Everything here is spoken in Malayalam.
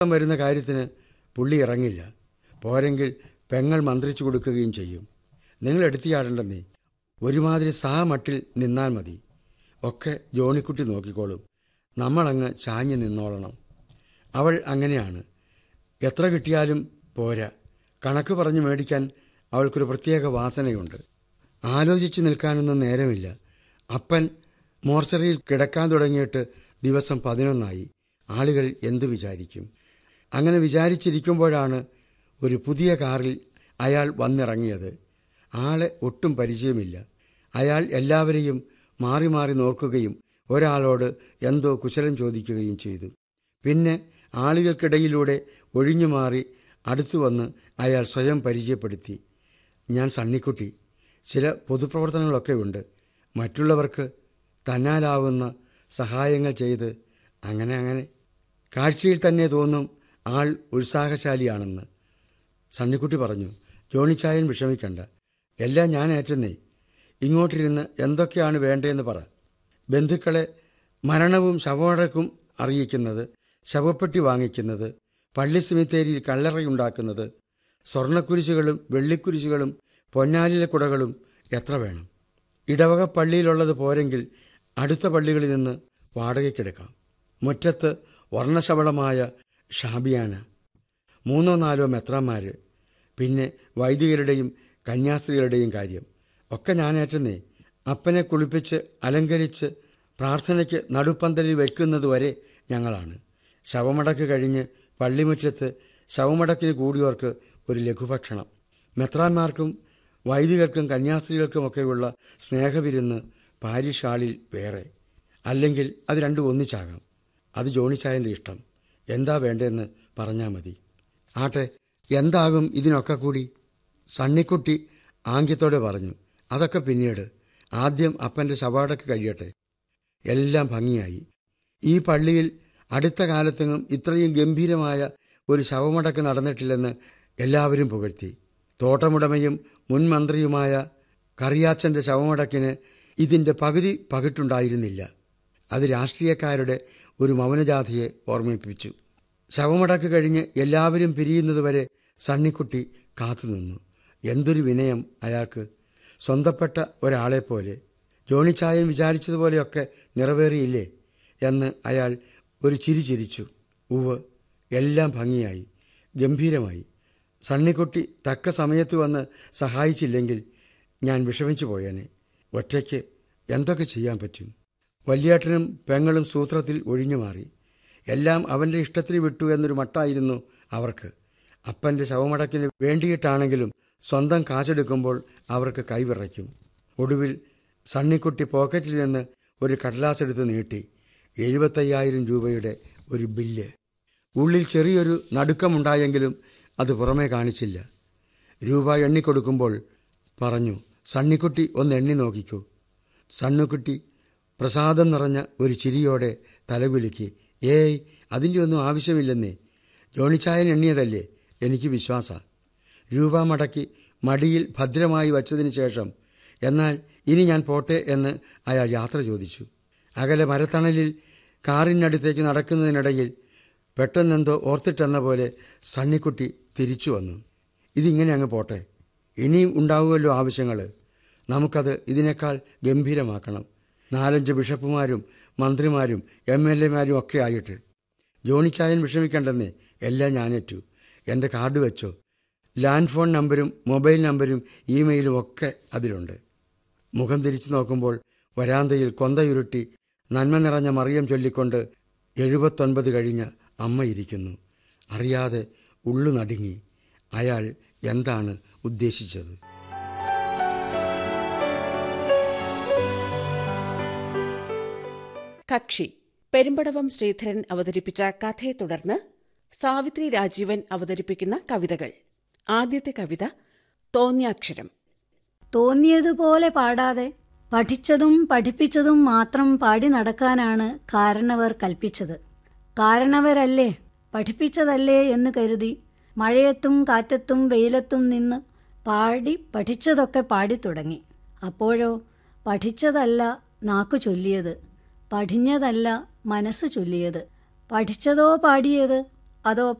വരുന്ന കാര്യത്തിന് പുള്ളി ഇറങ്ങില്ല പോരെങ്കിൽ പെങ്ങൾ മന്ത്രിച്ചു കൊടുക്കുകയും ചെയ്യും നിങ്ങൾ എടുത്തിയാടണ്ടെന്നേ ഒരുമാതിരി സാമട്ടിൽ നിന്നാൽ മതി ഒക്കെ ജോണിക്കുട്ടി നോക്കിക്കോളും നമ്മളങ്ങ് ചാഞ്ഞു നിന്നോളണം അവൾ അങ്ങനെയാണ് എത്ര കിട്ടിയാലും പോരാ കണക്ക് പറഞ്ഞു മേടിക്കാൻ അവൾക്കൊരു പ്രത്യേക വാസനയുണ്ട് ആലോചിച്ചു നിൽക്കാനൊന്നും നേരമില്ല അപ്പൻ മോർച്ചറിയിൽ കിടക്കാൻ തുടങ്ങിയിട്ട് ദിവസം പതിനൊന്നായി ആളുകൾ എന്തു വിചാരിക്കും അങ്ങനെ വിചാരിച്ചിരിക്കുമ്പോഴാണ് ഒരു പുതിയ കാറിൽ അയാൾ വന്നിറങ്ങിയത് ആളെ ഒട്ടും പരിചയമില്ല അയാൾ എല്ലാവരെയും മാറി മാറി നോക്കുകയും ഒരാളോട് എന്തോ കുശലം ചോദിക്കുകയും ചെയ്തു പിന്നെ ആളുകൾക്കിടയിലൂടെ ഒഴിഞ്ഞു മാറി അടുത്തു വന്ന് അയാൾ സ്വയം പരിചയപ്പെടുത്തി ഞാൻ സണ്ണിക്കുട്ടി ചില പൊതുപ്രവർത്തനങ്ങളൊക്കെ ഉണ്ട് മറ്റുള്ളവർക്ക് തന്നാലാവുന്ന സഹായങ്ങൾ ചെയ്ത് അങ്ങനെ അങ്ങനെ കാഴ്ചയിൽ തന്നെ തോന്നും ആൾ ഉത്സാഹശാലിയാണെന്ന് സണ്ണിക്കുട്ടി പറഞ്ഞു ജോണിച്ചായൻ വിഷമിക്കണ്ട എല്ലാം ഞാൻ ഏറ്റുന്നേ ഇങ്ങോട്ടിരുന്ന് എന്തൊക്കെയാണ് വേണ്ടതെന്ന് പറ ബന്ധുക്കളെ മരണവും ശവമടക്കും അറിയിക്കുന്നത് ശവപ്പെട്ടി വാങ്ങിക്കുന്നത് പള്ളി സിമിത്തേരിയിൽ കല്ലറയുണ്ടാക്കുന്നത് സ്വർണ്ണക്കുരിശുകളും വെള്ളിക്കുരിശുകളും പൊന്നാലിലെ കുടകളും എത്ര വേണം ഇടവക പള്ളിയിലുള്ളത് പോരെങ്കിൽ അടുത്ത പള്ളികളിൽ നിന്ന് വാടകയ്ക്കെടുക്കാം മുറ്റത്ത് വർണ്ണശബളമായ ഷാബിയാന മൂന്നോ നാലോ മെത്രാന്മാര് പിന്നെ വൈദികരുടെയും കന്യാസ്ത്രീകളുടെയും കാര്യം ഒക്കെ ഞാനേറ്റുന്നേ അപ്പനെ കുളിപ്പിച്ച് അലങ്കരിച്ച് പ്രാർത്ഥനയ്ക്ക് നടുപ്പന്തലിൽ വയ്ക്കുന്നതുവരെ ഞങ്ങളാണ് ശവമടക്ക് കഴിഞ്ഞ് പള്ളിമുറ്റത്ത് ശവമടക്കിന് കൂടിയവർക്ക് ഒരു ലഘുഭക്ഷണം മെത്രാന്മാർക്കും വൈദികർക്കും കന്യാസ്ത്രീകൾക്കുമൊക്കെയുള്ള സ്നേഹവിരുന്ന് പാരിഷ് ഹാളിൽ വേറെ അല്ലെങ്കിൽ അത് രണ്ടും ഒന്നിച്ചാകാം അത് ജോണിച്ചായൻ്റെ ഇഷ്ടം എന്താ വേണ്ടതെന്ന് പറഞ്ഞാൽ മതി ആട്ടെ എന്താകും ഇതിനൊക്കെ കൂടി സണ്ണിക്കുട്ടി ആംഗ്യത്തോടെ പറഞ്ഞു അതൊക്കെ പിന്നീട് ആദ്യം അപ്പൻ്റെ ശവാടക്ക് കഴിയട്ടെ എല്ലാം ഭംഗിയായി ഈ പള്ളിയിൽ അടുത്ത കാലത്തെങ്ങും ഇത്രയും ഗംഭീരമായ ഒരു ശവമടക്ക് നടന്നിട്ടില്ലെന്ന് എല്ലാവരും പുകഴ്ത്തി തോട്ടമുടമയും മുൻ മന്ത്രിയുമായ കറിയാച്ചൻ്റെ ശവമടക്കിന് ഇതിൻ്റെ പകുതി പകിട്ടുണ്ടായിരുന്നില്ല അത് രാഷ്ട്രീയക്കാരുടെ ഒരു മൗനജാഥയെ ഓർമ്മിപ്പിച്ചു ശവമടക്ക് കഴിഞ്ഞ് എല്ലാവരും പിരിയുന്നതുവരെ സണ്ണിക്കുട്ടി കാത്തുനിന്നു എന്തൊരു വിനയം അയാൾക്ക് സ്വന്തപ്പെട്ട ഒരാളെപ്പോലെ ജോണിച്ചായൻ വിചാരിച്ചതുപോലെയൊക്കെ നിറവേറിയില്ലേ എന്ന് അയാൾ ഒരു ചിരി ചിരിച്ചു ഉവ് എല്ലാം ഭംഗിയായി ഗംഭീരമായി സണ്ണിക്കുട്ടി തക്ക സമയത്ത് വന്ന് സഹായിച്ചില്ലെങ്കിൽ ഞാൻ വിഷമിച്ചു പോയേനെ ഒറ്റയ്ക്ക് എന്തൊക്കെ ചെയ്യാൻ പറ്റും വല്യേട്ടനും പെങ്ങളും സൂത്രത്തിൽ ഒഴിഞ്ഞു മാറി എല്ലാം അവൻ്റെ ഇഷ്ടത്തിന് വിട്ടു എന്നൊരു മട്ടായിരുന്നു അവർക്ക് അപ്പൻ്റെ ശവമടക്കിന് വേണ്ടിയിട്ടാണെങ്കിലും സ്വന്തം കാശെടുക്കുമ്പോൾ അവർക്ക് കൈവിറയ്ക്കും ഒടുവിൽ സണ്ണിക്കുട്ടി പോക്കറ്റിൽ നിന്ന് ഒരു കടലാസ് എടുത്ത് നീട്ടി എഴുപത്തയ്യായിരം രൂപയുടെ ഒരു ബില്ല് ഉള്ളിൽ ചെറിയൊരു നടുക്കമുണ്ടായെങ്കിലും അത് പുറമേ കാണിച്ചില്ല രൂപ എണ്ണിക്കൊടുക്കുമ്പോൾ പറഞ്ഞു സണ്ണിക്കുട്ടി ഒന്ന് എണ്ണി നോക്കിക്കൂ സണ്ണുക്കുട്ടി പ്രസാദം നിറഞ്ഞ ഒരു ചിരിയോടെ തലകുലുക്കി ഏയ് അതിൻ്റെ ഒന്നും ആവശ്യമില്ലെന്നേ ജോണിച്ചായൻ എണ്ണിയതല്ലേ എനിക്ക് വിശ്വാസ രൂപ മടക്കി മടിയിൽ ഭദ്രമായി വച്ചതിന് ശേഷം എന്നാൽ ഇനി ഞാൻ പോട്ടെ എന്ന് അയാൾ യാത്ര ചോദിച്ചു അകലെ മരത്തണലിൽ കാറിനടുത്തേക്ക് നടക്കുന്നതിനിടയിൽ പെട്ടെന്നെന്തോ ഓർത്തിട്ടെന്ന പോലെ സണ്ണിക്കുട്ടി തിരിച്ചു വന്നു ഇതിങ്ങനെ അങ്ങ് പോട്ടെ ഇനിയും ഉണ്ടാവുമല്ലോ ആവശ്യങ്ങൾ നമുക്കത് ഇതിനേക്കാൾ ഗംഭീരമാക്കണം നാലഞ്ച് ബിഷപ്പുമാരും മന്ത്രിമാരും എം എൽ എമാരും ഒക്കെ ആയിട്ട് ജോണിച്ചായൻ വിഷമിക്കേണ്ടെന്നേ എല്ലാം ഞാനേറ്റു എൻ്റെ കാർഡ് വെച്ചോ ലാൻഡ് ഫോൺ നമ്പരും മൊബൈൽ നമ്പരും ഇമെയിലും ഒക്കെ അതിലുണ്ട് മുഖം തിരിച്ചു നോക്കുമ്പോൾ വരാന്തയിൽ കൊന്തയുരുട്ടി നന്മ നിറഞ്ഞ മറിയം ചൊല്ലിക്കൊണ്ട് എഴുപത്തൊൻപത് കഴിഞ്ഞ അമ്മ ഇരിക്കുന്നു അറിയാതെ ഉള്ളു നടുങ്ങി അയാൾ എന്താണ് ഉദ്ദേശിച്ചത് കക്ഷി പെരുമ്പടവം ശ്രീധരൻ അവതരിപ്പിച്ച കഥയെ തുടർന്ന് സാവിത്രി രാജീവൻ അവതരിപ്പിക്കുന്ന കവിതകൾ ആദ്യത്തെ കവിത തോന്നിയാക്ഷരം തോന്നിയതുപോലെ പാടാതെ പഠിച്ചതും പഠിപ്പിച്ചതും മാത്രം പാടി നടക്കാനാണ് കാരണവർ കൽപ്പിച്ചത് കാരണവരല്ലേ പഠിപ്പിച്ചതല്ലേ എന്ന് കരുതി മഴയത്തും കാറ്റത്തും വെയിലത്തും നിന്ന് പാടി പഠിച്ചതൊക്കെ പാടിത്തുടങ്ങി അപ്പോഴോ പഠിച്ചതല്ല നാക്കു ചൊല്ലിയത് പഠിഞ്ഞതല്ല മനസ്സ് ചൊല്ലിയത് പഠിച്ചതോ പാടിയത് അതോ